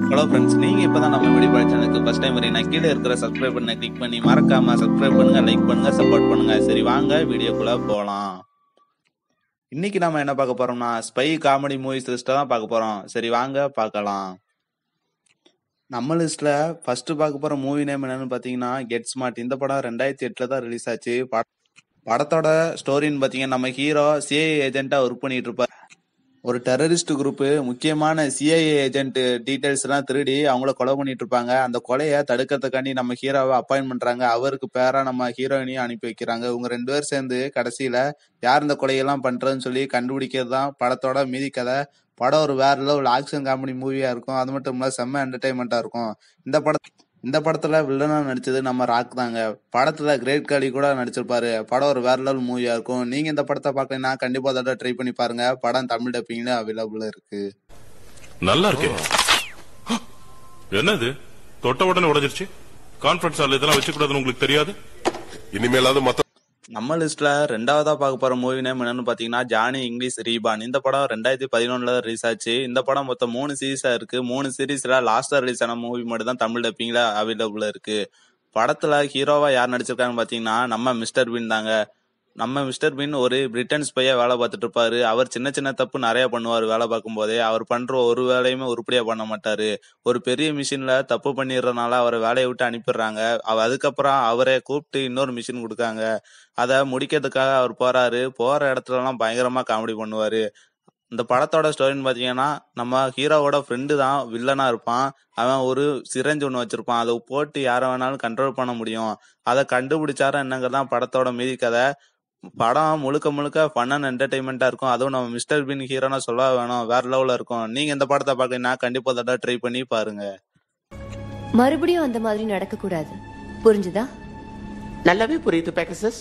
Hello friends நீங்க இப்பதான் நம்ம வீடியோ சேனலுக்கு ஃபர்ஸ்ட் டைம் வரீங்கன்னா கீழே இருக்கிற சப்ஸ்கிரைப் பண்ண கிளிக் பண்ணி மறக்காம சப்ஸ்கிரைப் பண்ணுங்க லைக் பண்ணுங்க சப்போர்ட் பண்ணுங்க சரி வாங்க வீடியோக்குள்ள போலாம் இன்னைக்கு நம்ம என்ன பார்க்க போறோம்னா ஸ்பை காமெடி மூவிஸ் லிஸ்ட்டை தான் பார்க்க போறோம் சரி வாங்க பார்க்கலாம் நம்ம லிஸ்ட்ல ஃபர்ஸ்ட் பார்க்க போற மூவி நேம் என்னன்னு பாத்தீங்கன்னா கெட் ஸ்மார்ட் இந்த படம் ரெண்டாயிரத்தி எட்டுல தான் ரிலீஸ் ஆச்சு பட- படத்தோட ஸ்டோரின்னு பாத்தீங்கன்னா நம்ம ஹீரோ சிஐ ஏஜென்ட்டா ஒர்க் பண்ணிட்டு இருப்பார் ஒரு டெரரிஸ்ட் குரூப் முக்கியமான சிஐஏ ஏஜென்ட் டீடைல்ஸ் எல்லாம் திருடி அவங்கள கொலை பண்ணிட்டு இருப்பாங்க அந்த கொலையை தடுக்கிறதுக்காண்டி நம்ம ஹீரோவை அப்பாயின்ட் பண்றாங்க அவருக்கு பேரா நம்ம ஹீரோயினையும் அனுப்பி வைக்கிறாங்க இவங்க ரெண்டு பேரும் சேர்ந்து கடைசியில யார் இந்த கொலையெல்லாம் பண்றதுன்னு சொல்லி கண்டுபிடிக்கிறது தான் படத்தோட மீதி கதை படம் ஒரு வேற லெவல் ஆக்ஷன் காமெடி மூவியா இருக்கும் அது மட்டும் இல்ல செம்ம என்டர்டைன்மெண்டா இருக்கும் இந்த பட இந்த படத்துல வில்லனா நடிச்சது நம்ம ராக் தாங்க படத்துல கிரேட் காலி கூட நடிச்சிருப்பாரு படம் ஒரு வேற லெவல் மூவியா இருக்கும் நீங்க இந்த படத்தை பார்க்கலைன்னா கண்டிப்பா அதோட ட்ரை பண்ணி பாருங்க படம் தமிழ் டப்பிங்ல அவைலபிள் இருக்கு நல்லா இருக்கே என்னது தொட்ட உடனே உடைஞ்சிருச்சு கான்ஃபரன்ஸ் ஹால் இதெல்லாம் வச்சு கூடாதுன்னு உங்களுக்கு தெரியாது இனிமேலாவது மத்த நம்ம லிஸ்ட்ல ரெண்டாவதா பார்க்க போற மூவி நேம் என்னன்னு பாத்தீங்கன்னா ஜானி இங்கிலீஷ் ரீபான் இந்த படம் ரெண்டாயிரத்தி பதினொன்னுல ரிலீஸ் ஆச்சு இந்த படம் மொத்தம் மூணு சீரீஸா இருக்கு மூணு சீரீஸ்ல லாஸ்டா ரிலீஸ் ஆன மூவி மட்டும் தான் தமிழ் டப்பிங்ல அவைலபிள் இருக்கு படத்துல ஹீரோவா யார் நடிச்சிருக்காங்கன்னு பாத்தீங்கன்னா நம்ம மிஸ்டர் பின் தாங்க நம்ம மிஸ்டர் பின் ஒரு பிரிட்டன் ஸ்பையா வேலை பார்த்துட்டு இருப்பாரு அவர் சின்ன சின்ன தப்பு நிறைய பண்ணுவார் வேலை பார்க்கும் போதே அவர் பண்ற ஒரு வேலையுமே உருப்படியா பண்ண மாட்டாரு ஒரு பெரிய மிஷின்ல தப்பு பண்ணிடுறதுனால அவரை வேலையை விட்டு அனுப்பிடுறாங்க அவ- அதுக்கப்புறம் அவரை கூப்பிட்டு இன்னொரு மிஷின் கொடுக்காங்க அதை முடிக்கிறதுக்காக அவர் போறாரு போற இடத்துல எல்லாம் பயங்கரமா காமெடி பண்ணுவாரு இந்த படத்தோட ஸ்டோரின்னு பாத்தீங்கன்னா நம்ம ஹீரோவோட ஃப்ரெண்டு தான் வில்லனா இருப்பான் அவன் ஒரு சிரஞ்சு ஒன்று வச்சிருப்பான் அதை போட்டு யாரை வேணாலும் கண்ட்ரோல் பண்ண முடியும் அதை கண்டுபிடிச்சாரா என்னங்கிறதான் படத்தோட மீதி கதை படம் முழுக்க முழுக்க ஃபன் அண்ட் என்டர்டைன்மெண்டா இருக்கும் அதுவும் நம்ம மிஸ்டர் பின் ஹீரோனா சொல்ல வேணும் வேற லெவல்ல இருக்கும் நீங்க இந்த படத்தை பாக்கலைன்னா கண்டிப்பா தடவை ட்ரை பண்ணி பாருங்க மறுபடியும் அந்த மாதிரி நடக்க கூடாது புரிஞ்சுதா நல்லாவே புரியுது பேக்கசஸ்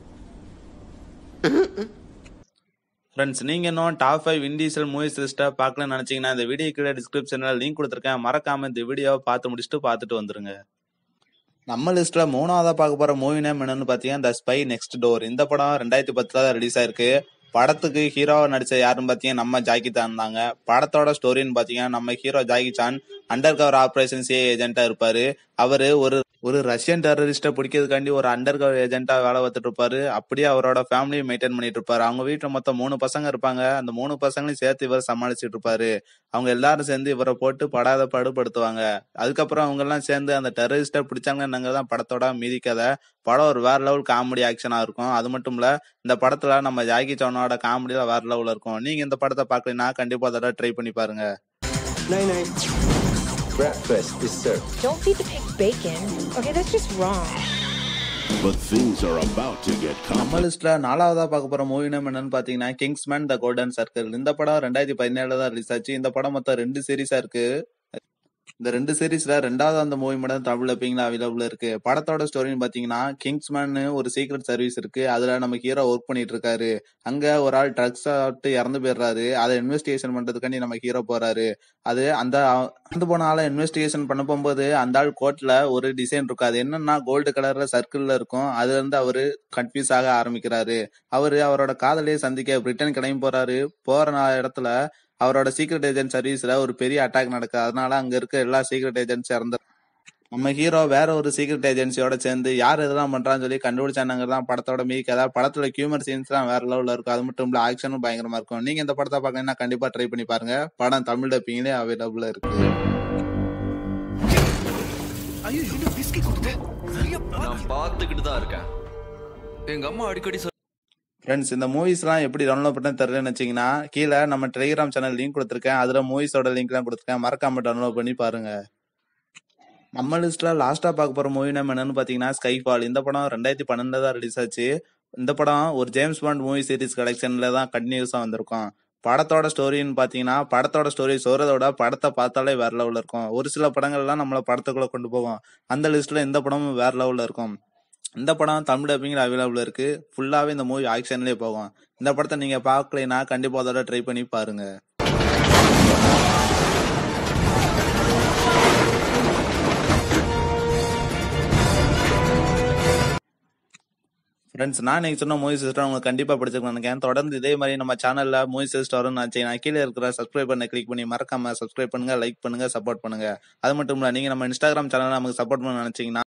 ஃப்ரெண்ட்ஸ் நீங்க இன்னும் டாப் ஃபைவ் இண்டீசல் மூவிஸ் லிஸ்ட்டை பார்க்கலன்னு நினைச்சீங்கன்னா இந்த வீடியோ கீழே டிஸ்கிரிப்ஷன்ல லிங்க் கொடுத்துருக்கேன் மறக்காம இந்த வீடியோவை பார்த்து முடிச்சுட்டு பார்த்துட்டு வந்துருங்க நம்ம லிஸ்ட்ல மூணாவதா பார்க்க போற மூவி நேம் என்னன்னு பாத்தீங்கன்னா த ஸ்பை நெக்ஸ்ட் டோர் இந்த படம் ரெண்டாயிரத்தி பத்துல தான் ரிலீஸ் ஆயிருக்கு படத்துக்கு ஹீரோவா நடிச்ச யாருன்னு பாத்தீங்கன்னா நம்ம ஜாக்கி சான் தாங்க படத்தோட ஸ்டோரின்னு பாத்தீங்கன்னா நம்ம hero Jackie Chan undercover operation CA ஏஜென்ட்டா இருப்பாரு அவரு ஒரு ஒரு ரஷ்யன் டெரரிஸ்ட பிடிக்கிறதுக்காண்டி ஒரு அண்டர் கவர் ஏஜென்ட்டா வேலை பார்த்துட்டு இருப்பாரு அப்படியே அவரோட ஃபேமிலியை மெயின்டைன் பண்ணிட்டு இருப்பாரு அவங்க வீட்டுல மொத்தம் மூணு பசங்க இருப்பாங்க அந்த மூணு பசங்களையும் சேர்த்து இவர் சமாளிச்சிட்டு இருப்பாரு அவங்க எல்லாரும் சேர்ந்து இவரை போட்டு படாத படுபடுத்துவாங்க அதுக்கப்புறம் அவங்க எல்லாம் சேர்ந்து அந்த டெரரிஸ்ட பிடிச்சாங்கன்னு தான் படத்தோட மீதி கதை படம் ஒரு வேற லெவல் காமெடி ஆக்ஷனா இருக்கும் அது மட்டும் இல்ல இந்த படத்துல நம்ம ஜாக்கி சானோட காமெடியில வேற லெவல்ல இருக்கும் நீங்க இந்த படத்தை பார்க்கலைன்னா கண்டிப்பா அதோட ட்ரை பண்ணி பாருங்க Nine nine. Breakfast is served. Don't feed the pig bacon. Okay, that's just wrong. But things are about to get நம்ம complex. லிஸ்ட்ல நாலாவதா பார்க்க போற மூவி நேம் என்னன்னு பாத்தீங்கன்னா கிங்ஸ்மேன் த கோல்டன் சர்க்கிள் இந்த படம் ரெண்டாயிரத்தி பதினேழுல தான் ரிலீஸ் ஆச்சு இந்த படம் மொத்தம் ரெண்டு சீரீஸா இருக்கு இந்த ரெண்டு சீரீஸ்ல ரெண்டாவது அந்த மூவி மட்டும் தமிழ் டப்பிங்ல அவைலபிள் இருக்கு படத்தோட ஸ்டோரின்னு பாத்தீங்கன்னா கிங்ஸ்மேன் ஒரு சீக்ரெட் சர்வீஸ் இருக்கு அதுல நம்ம ஹீரோ ஒர்க் பண்ணிட்டு இருக்காரு அங்க ஒரு ஆள் ட்ரக்ஸ் சாப்பிட்டு இறந்து போயிடுறாரு அதை இன்வெஸ்டிகேஷன் பண்றதுக்காண்டி நம்ம ஹீரோ போறாரு அது அந்த இறந்து போன ஆளை இன்வெஸ்டிகேஷன் பண்ண போகும்போது அந்த ஆள் கோட்ல ஒரு டிசைன் இருக்கும் அது என்னன்னா கோல்டு கலர்ல சர்க்கிள்ல இருக்கும் அதுல இருந்து அவரு கன்ஃபியூஸ் ஆக ஆரம்பிக்கிறாரு அவரு அவரோட காதலியை சந்திக்க பிரிட்டன் கிளம்பி போறாரு போற நா- இடத்துல அவரோட சீக்ரெட் ஏஜென்ட் சர்வீஸ்ல ஒரு பெரிய அட்டாக் நடக்குது அதனால அங்க இருக்க எல்லா சீக்ரெட் ஏஜென்ட்ஸ் இறந்து நம்ம ஹீரோ வேற ஒரு சீக்ரெட் ஏஜென்சியோட சேர்ந்து யார் இதெல்லாம் பண்றான்னு சொல்லி கண்டுபிடிச்சானுங்கிறது தான் படத்தோட மீதி கதை படத்துல ஹியூமர் சீன்ஸ் எல்லாம் வேற லெவல்ல இருக்கும் அது மட்டும் இல்ல ஆக்ஷனும் பயங்கரமா இருக்கும் நீங்க இந்த படத்தை பார்க்கணும்னா கண்டிப்பா ட்ரை பண்ணி பாருங்க படம் தமிழ் டப்பிங்லேயே அவைலபிள் இருக்கு நான் பார்த்துக்கிட்டு தான் இருக்கேன் எங்க அம்மா அடிக்கடி சொல் ஃப்ரெண்ட்ஸ் இந்த மூவிஸ்லாம் எப்படி டவுன்லோட் பண்ண தெரியலன்னு வச்சீங்கன்னா கீழே நம்ம டெலிகிராம் சேனல் லிங்க் கொடுத்துருக்கேன் அதுல மூவிஸோட லிங்க்லாம் கொடுத்துருக்கேன் மறக்காம டவுன்லோட் பண்ணி பாருங்க நம்ம லிஸ்ட்ல லாஸ்டா பார்க்க போற மூவி நேம் என்னன்னு பாத்தீங்கன்னா ஸ்கைஃபால் இந்த படம் ரெண்டாயிரத்தி பன்னெண்டுல தான் ரிலீஸ் ஆச்சு இந்த படம் ஒரு ஜேம்ஸ் பாண்ட் மூவி சீரிஸ் கலெக்ஷன்ல தான் கண்டினியூஸா வந்திருக்கும் படத்தோட ஸ்டோரின்னு பாத்தீங்கன்னா படத்தோட ஸ்டோரி சொல்றதோட படத்தை பார்த்தாலே வேற லெவல்ல இருக்கும் ஒரு சில படங்கள்லாம் நம்மள படத்துக்குள்ள கொண்டு போகும் அந்த லிஸ்ட்ல இந்த படமும் வேற லெவல்ல இருக்கும் இந்த படம் தமிழ் டப்பிங்ல அவைலபிள் இருக்கு ஃபுல்லாவே இந்த மூவி ஆக்ஷன்லயே போகும் இந்த படத்தை நீங்க பார்க்கலைன்னா கண்டிப்பா அதோட ட்ரை பண்ணி பாருங்க ஃப்ரெண்ட்ஸ் நான் நீங்க சொன்ன மூவி சிஸ்டம் உங்களுக்கு கண்டிப்பா பிடிச்சிருக்கும் நினைக்கிறேன் தொடர்ந்து இதே மாதிரி நம்ம சேனல்ல மூவி சிஸ்டம் வரும்னு நினைச்சீங்கன்னா கீழே இருக்கிற சப்ஸ்கிரைப் பண்ண கிளிக் பண்ணி மறக்காம சப்ஸ்கிரைப் பண்ணுங்க லைக் பண்ணுங்க சப்போர்ட் பண்ணுங்க அது மட்டும் இல்ல நீங்க நம்ம இன்ஸ்டாகிராம் சேனல் நமக்கு சப்போர்ட் பண்ண நினைச்சீங்கன்னா